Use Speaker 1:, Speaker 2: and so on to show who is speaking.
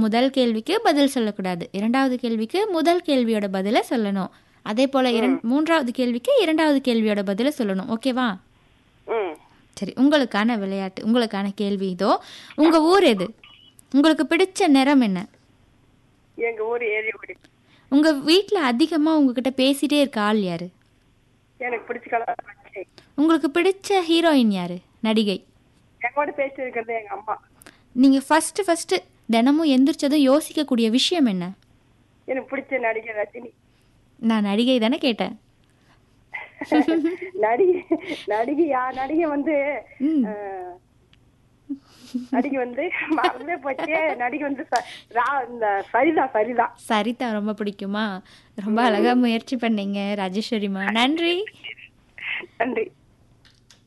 Speaker 1: முதல் கேள்விக்கு பதில் சொல்லக்கூடாது இரண்டாவது கேள்விக்கு முதல் கேள்வியோட பதிலை சொல்லணும் அதே போல இரண் மூன்றாவது கேள்விக்கு இரண்டாவது கேள்வியோட பதிலை சொல்லணும் ஓகேவா
Speaker 2: ம்
Speaker 1: சரி உங்களுக்கான விளையாட்டு உங்களுக்கான கேள்வி இதோ உங்க ஊர் எது உங்களுக்கு பிடிச்ச நிறம் என்ன
Speaker 2: எங்க ஊர் ஏரியக்குடி
Speaker 1: உங்க வீட்ல அதிகமா உங்ககிட்ட பேசிட்டே இருக்க ஆள் யாரு
Speaker 2: எனக்கு பிடிச்ச கலர் பச்சை
Speaker 1: உங்களுக்கு பிடிச்ச ஹீரோயின் யாரு நடிகை
Speaker 2: எங்கோட பேசிட்டு இருக்கிறது எங்க அம்மா
Speaker 1: நீங்க ஃபர்ஸ்ட் ஃபர்ஸ்ட் தினமும் எந்திரிச்சதும் யோசிக்கக்கூடிய விஷயம் என்ன
Speaker 2: எனக்கு பிடிச்ச நடிகை ரஜினி
Speaker 1: நான் நடிகை தானே கேட்டேன்
Speaker 2: நடிகை நடிகை யா நடிகை வந்து
Speaker 1: ம்.
Speaker 2: அஹ், நடிகை வந்து மறந்தே போச்சு நடிகை வந்து ச- ரா- இந்த சரிதா சரிதா
Speaker 1: சரிதா ரொம்ப பிடிக்குமா ரொம்ப அழகா முயற்சி பண்ணீங்க ராஜேஸ்வரிமா நன்றி
Speaker 2: நன்றி